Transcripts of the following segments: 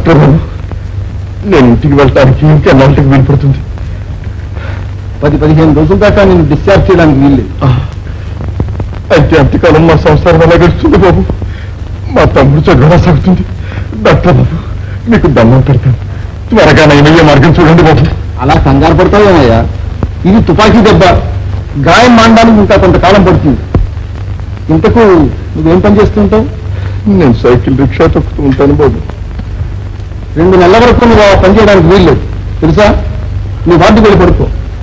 Doctor బాబు నేను ఇంటికి వెళ్ళటానికి ఇంకా నాటికి వీలుపడుతుంది పది పదిహేను రోజుల దాకా నేను డిశ్చార్జ్ చేయడానికి వీల్లేదు అయితే అంతకాలం మా సంసారం ఎలా గడుస్తుంది బాబు మా తమ్ముడు చదువు సాగుతుంది డాక్టర్ బాబు మీకు దండం పెడతాను త్వరగా నయమయ్యే మార్గం చూడండి బాబు అలా కంగారు పడతావేమయ్యా ఇది తుపాకీ దెబ్బ గాయం మాండడానికి ఇంకా కొంతకాలం పడుతుంది ఇంతకు నువ్వేం పని చేస్తుంటావు నేను సైకిల్ రిక్షా తొక్కుతూ ఉంటాను బాబు రెండు నెలల వరకు నువ్వు ఆ పని చేయడానికి వీల్లేదు తెలుసా నువ్వు వార్డుకు వెళ్ళి పడుకో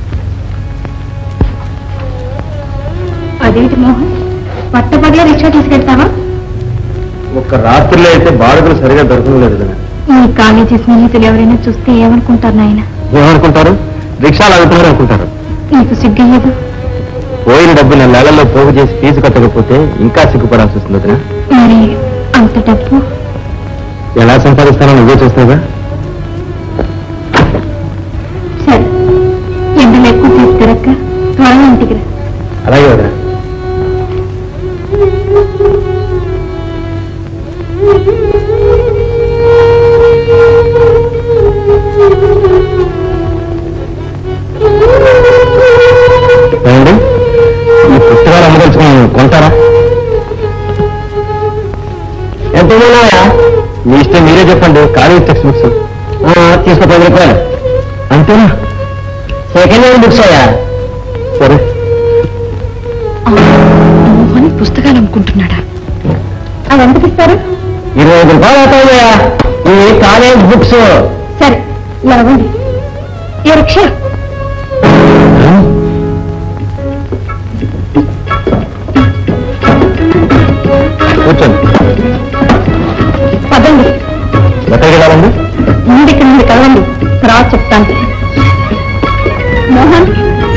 అదేంటి మోహన్ పట్టపగలే రిక్షా తీసుకెళ్తావా ఒక రాత్రిలో అయితే బాడుగులు సరిగా దొరకలేదు కదా ఈ కాలేజీ స్నేహితులు ఎవరైనా చూస్తే ఏమనుకుంటారు నాయన ఏమనుకుంటారు రిక్షాలు అవుతున్నారు అనుకుంటారు నీకు సిగ్గయ్యదు పోయిన డబ్బులు నెలల్లో పోగు చేసి ఫీజు కట్టకపోతే ఇంకా సిగ్గుపడాల్సి వస్తుంది వదినా. మరి అంత డబ్బు ఎలా సంపాదిస్తానో నువ్వే చూస్తావుగా సరే ఎండలు ఎక్కువ సేపు తిరక్క త్వరగా ఇంటికి రా అలాగే వదినా ఏమండి ఈ పుస్తకాలు అమ్మదలుచుకుని కొంటారా ఎంత ఉన్నాయా మీ ఇష్టం మీరే చెప్పండి కాలేజ్ టెక్స్ట్ బుక్స్ తీసుకో పది రూపాయలు అంతేనా సెకండ్ హ్యాండ్ బుక్స్ అయ్యా సరే మోహన్ పుస్తకాలు అమ్ముకుంటున్నాడా అవి ఎంతకి ఇస్తారు ఇరవై ఐదు రూపాయలు అవుతాయా ఈ కాలేజ్ బుక్స్ సరే ఇలా ఇవ్వండి ఈ రిక్షా కూర్చోండి పదండి ఎక్కడికి వెళ్ళాలండి ముందు ఇక్కడ నుండి కలవండి తర్వాత చెప్తాను మోహన్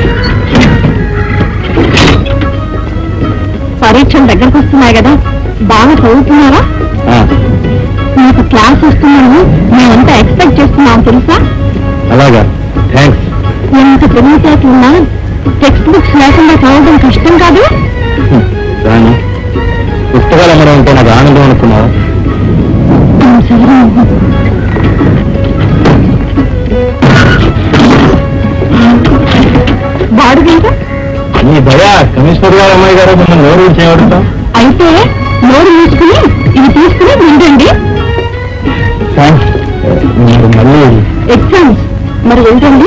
పరీక్షలు దగ్గరకు వస్తున్నాయి కదా బాగా చదువుతున్నారా మీకు క్లాస్ వస్తున్నాను మేమంతా ఎక్స్పెక్ట్ చేస్తున్నాం తెలుసా అలాగా థ్యాంక్స్ ఎంత తెలివితేటలున్నా టెక్స్ట్ బుక్స్ లేకుండా చదవడం కష్టం కాదు రాని పుస్తకాలు అమ్మడం అంటే నాకు ఆనందం అనుకున్నావా సరే మోహన్. వాడుగంట నీ దయ కమిషనర్ గారు అమ్మాయి గారు మిమ్మల్ని నోరు చేయబడతాం అయితే నోరు మూసుకుని ఇవి తీసుకుని ఉండండి థ్యాంక్స్ మీరు మళ్ళీ ఎగ్జామ్స్ మరి ఏంటండి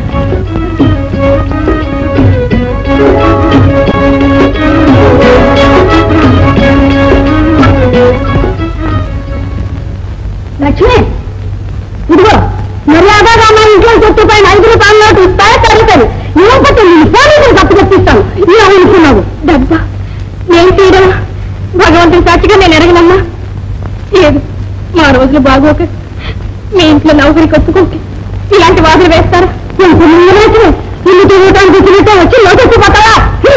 లక్ష్మి ఇదిగో మర్యాదగా మా ఇంట్లో చెట్టు పైన ఐదు రూపాయల నోటు ఇస్తాయి తరుగుతాను ఇవ్వకపోతే నేను పోలీసులు తప్పు తెప్పిస్తాను ఇలా అనుకున్నావు డబ్బా నేను తీయడం భగవంతుని సాక్షిగా నేను ఎరగనమ్మా లేదు మా రోజులు బాగోక మీ ఇంట్లో నౌకరికి ఒప్పుకుంటే ఇలాంటి వాదులు వేస్తారా కొంచెం ముందు రోజులు ఇల్లు తిరుగుతానికి తిరుగుతా వచ్చి లోకెత్తిపోతావా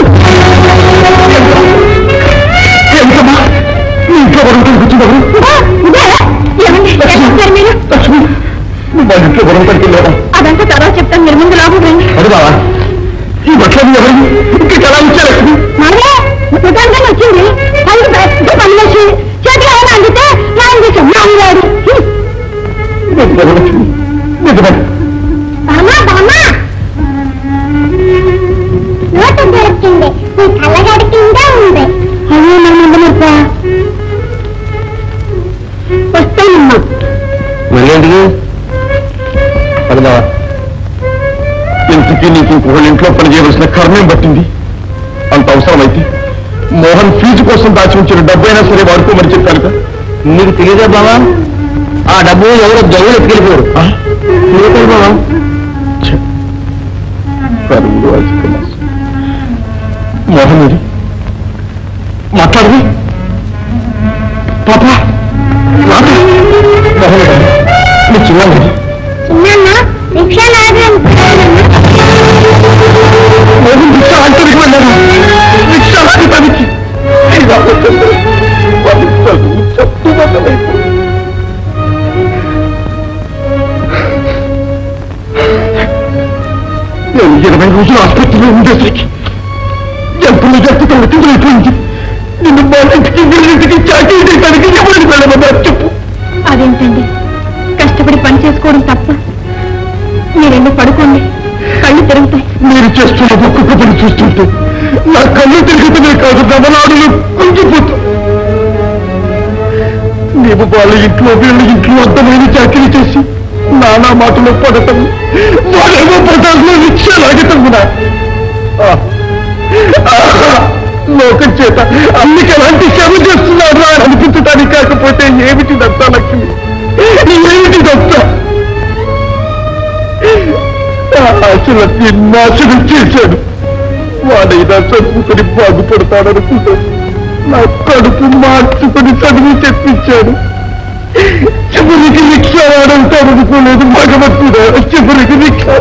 ఇంట్లో గొడవ కూర్చుంటారు ఏమండి ఏమంటారు మీరు వాళ్ళ ఇంట్లో గొడవ పడుతున్నారా అదంతా తర్వాత చెప్తాను మీరు ముందు లోపలికి రండి అది బావా ఈ బట్టలు ఎవరు ఇంకా ఎలా ఇచ్చారు మరే సుతాంతం వచ్చింది పైకి పెద్ద పని వచ్చి చేతిలో ఏమైనా అందితే నా చేసాం నాన్నగారు నిజమే బామా బామా నోటు దొరికింది నీ కళ్ళగడి కింద ఉంది అయ్యో నా ముందు వస్తానమ్మా మళ్ళీ ఎందుకు పదబావా ఇంటికి నీకు ఇంకొకళ్ళ ఇంట్లో పని చేయవలసిన కర్మం పట్టింది అంత అవసరమైతే మోహన్ ఫీజు కోసం దాచి ఉంచిన డబ్బైనా సరే వాడుకోమని చెప్పాను కదా నీకు తెలియదా బావా ఆ డబ్బు ఎవరో జవులు ఎత్తుకెళ్ళిపోయారు తెలియదు బావా ఛ, కరువులు వాచికలు. మోహన్ ఇది మాట్లాడదు పాపా రాదు. మోహన్ గారు, నువ్వు చిన్నది చిన్న రిక్షా లాగాను మోహన్ రిక్షా అంటరికి వెళ్ళారు రిక్షా లాగటానికి ఇలా వచ్చింది. వాడి చదువు చెప్పుకోలేకపోయింది. నేను ఇరవై రోజులు ఆసుపత్రిలో ఉండేసరికి జంతువులు జంతువులు ఎత్తుకుపోయింది నిన్ను మా ఇంటికి వీళ్ళింటికి చాకీ చేయడానికి ఎవరికి వెళ్ళమన్నారు చెప్పు అదేంటండి చేస్తున్న ఒక్కొక్క పని చూస్తుంటే నా కళ్ళు తిరుగుతూనే కాదు నవనాడులు కుంగిపోతూ నీవు వాళ్ళ ఇంట్లో వీళ్ళ ఇంట్లో అర్థమైన చాకరీ చేసి నానా మాటలు పడటం వాళ్ళేమో పదాల్లో రిక్షా లాగటం కూడా ఆ, ఆహా, లోకం చేత అన్నికి ఎలాంటి శ్రమ చేస్తున్నాడు అని అనిపించడానికి కాకపోతే ఏమిటి దత్తా లక్ష్మి ఏమిటి దత్తా ఆశలన్నీ నాశనం చేశాడు వాడైనా చదువుకుని బాగుపడతాడనుకుంటే నా కడుపు మార్చుకుని చదివి చెప్పించాడు చివరికి రిక్షా వాడవుతాడనుకోలేదు భగవంతుడా చివరికి రిక్షా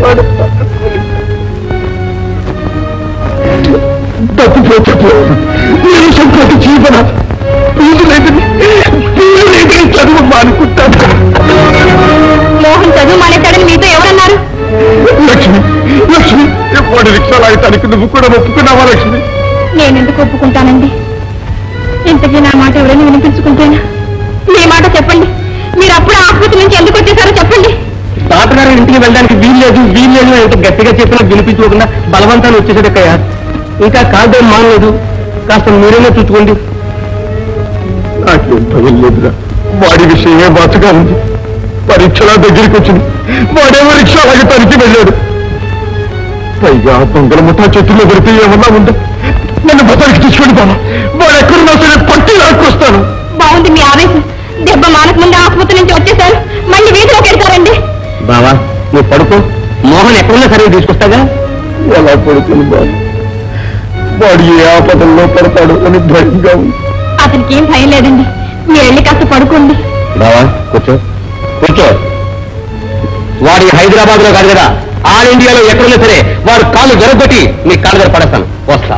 తప్పిపోకపోయాడు నిమిషం ప్రతి జీవన పీలు లేదని పీలు లేదని చదువు మానుకుంటాను మోహన్ చదువు మానేశాడని మీతో ఎవరన్నారు లక్ష్మి లక్ష్మి వాడి రిక్షా లాగటానికి నువ్వు కూడా ఒప్పుకున్నావా లక్ష్మి నేను ఎందుకు ఒప్పుకుంటానండి ఇంతకీ నా మాట ఎవరైనా వినిపించుకుంటేనా మీ మాట చెప్పండి మీరు అప్పుడు ఆసుపత్రి నుంచి ఎందుకు వచ్చేసారో చెప్పండి తాతగారు ఇంటికి వెళ్ళడానికి వీల్లేదు వీల్లేదు ఎంత గట్టిగా చెప్పినా వినిపించుకోకుండా బలవంతాన్ని వచ్చేసాడక్కయ్య ఇంకా కాదేం మానలేదు కాస్త మీరేమో చూసుకోండి నాకేం భయం లేదురా వాడి విషయమే బాధగా ఉంది పరీక్షల దగ్గరికి వచ్చింది వాడేమో రిక్షా లాగటానికి వెళ్ళాడు పైగా ఆ దొంగల ముఠా చేతుల్లో పెడితే ఏమన్నా ఉందా నన్ను బతలికి తీసుకొని పోనా వాడు ఎక్కడున్నా సరే పట్టి లాక్కొస్తాను బాగుంది మీ ఆవేశం దెబ్బ మానక ముందు ఆసుపత్రి నుంచి వచ్చేసారు మళ్ళీ వీధిలోకి వెళ్తారండి బావా నువ్వు పడుకో మోహన్ ఎక్కడున్నా సరే తీసుకొస్తాగా ఎలా పడుతుంది బాబు వాడు ఏ ఆపదల్లో పడతాడు అని భయంగా ఉంది అతనికి ఏం భయం లేదండి మీరు వెళ్ళి కాస్త పడుకోండి బావా కూర్చో కూర్చో వాడి హైదరాబాద్ లో కాదు కదా ఆల్ ఇండియాలో ఎక్కడున్నా సరే వాడు కాళ్ళు జరగొట్టి నీ కాళ్ళ దగ్గర పడేస్తాను వస్తా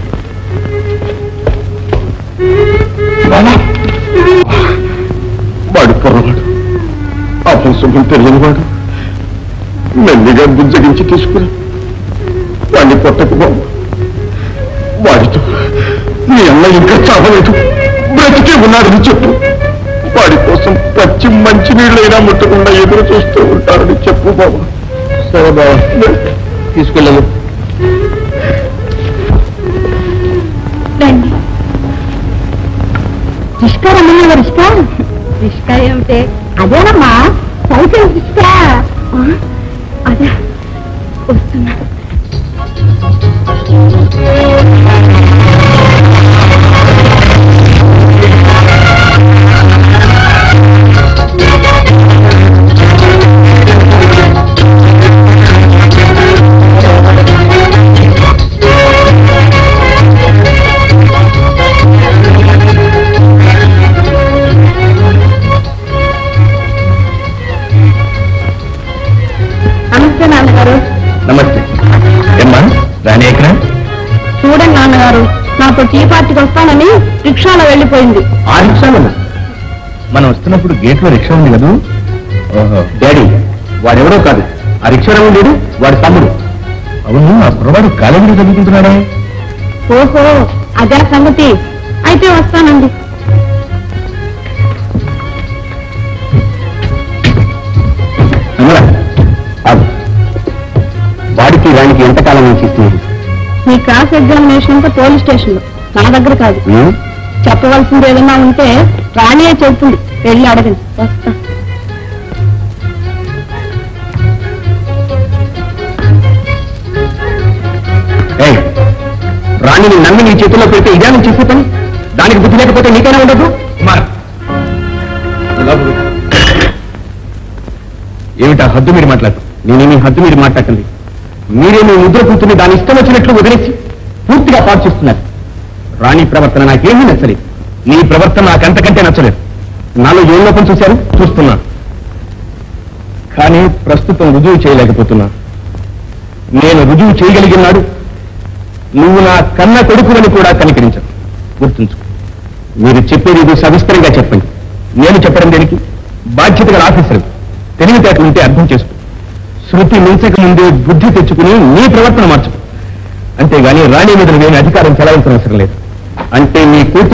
బాబా వాడు పొరవాడు అభ్యాసం తెలియని వాడు మెల్లిగా బుజ్జగించి తీసుకుని వాడిని కొట్టకు బాబు వాడితో మీ అన్న ఇంకా చావలేదు బ్రతికే ఉన్నాడని చెప్పు వాడి కోసం పచ్చి మంచి నీళ్ళైనా ముట్టకుండా ఎదురు చూస్తూ ఉంటారని చెప్పు బాబు సరే బావా తీసుకెళ్ళము రండి రిష్కా రమ్మన్నా రిష్కా రిష్కా ఏమిటే అదేనమ్మా సైకిల్ రిష్కా ఆ, అదే వస్తున్నా నమస్తే నాన్నగారు నమస్తే ఏమ్మా రాని ఎక్కడ చూడండి నాన్నగారు నాతో టీ పార్టీకి వస్తానని రిక్షాలో వెళ్ళిపోయింది ఆ రిక్షాలో మనం వస్తున్నప్పుడు గేట్ లో రిక్షా ఉంది కదా ఓహో డాడీ వాడెవడో కాదు ఆ రిక్షా లేడు వాడి తమ్ముడు అవును ఆ కుర్రవాడు కాలేజీలో చదువుకుంటున్నాడా ఓహో అదే సంగతి అయితే వస్తానండి అమ్మరా, ఆగు. వాడికి వానికి ఎంతకాలం నుంచి స్నేహం మీ క్రాస్ ఎగ్జామినేషన్ అంతా పోలీస్ స్టేషన్ లో నా దగ్గర కాదు ఉం? చెప్పవలసింది ఏదైనా ఉంటే రాణియే చెప్తుంది వెళ్ళి అడగండి వస్తా ఏయ్, రాణిని నమ్మి నీ చేతుల్లో పెడితే ఇదే నువ్వు చేసే పని దానికి బుద్ధి లేకపోతే నీకైనా ఉండదు కుమార్ ఏమిటా హద్దు మీరు మాట్లాడు నేనేమి హద్దు మీరు మాట్లాడండి మీరే మీ ముద్ర కూతుని దాని ఇష్టం వచ్చినట్లు వదిలేసి పూర్తిగా పాటు చేస్తున్నారు రాణి ప్రవర్తన నాకేమీ నచ్చలేదు నీ ప్రవర్తన నాకంతకంటే నచ్చలేదు నాలో ఏం లోపం చూశారు చూస్తున్నా కానీ ప్రస్తుతం రుజువు చేయలేకపోతున్నా నేను రుజువు చేయగలిగినాడు నువ్వు నా కన్న కొడుకుని కూడా కనికరించను గుర్తుంచు మీరు చెప్పేది ఇది సవిస్తరంగా చెప్పండి నేను చెప్పడం దేనికి బాధ్యత గల ఆఫీసర్ తెలివితేటలు ఉంటే అర్థం చేసుకో శృతి మించక ముందే బుద్ధి తెచ్చుకుని నీ ప్రవర్తన మార్చు అంతేగాని రాణి మీద నేను అధికారం చెలాయించనవసరం లేదు అంటే మీ కూతురు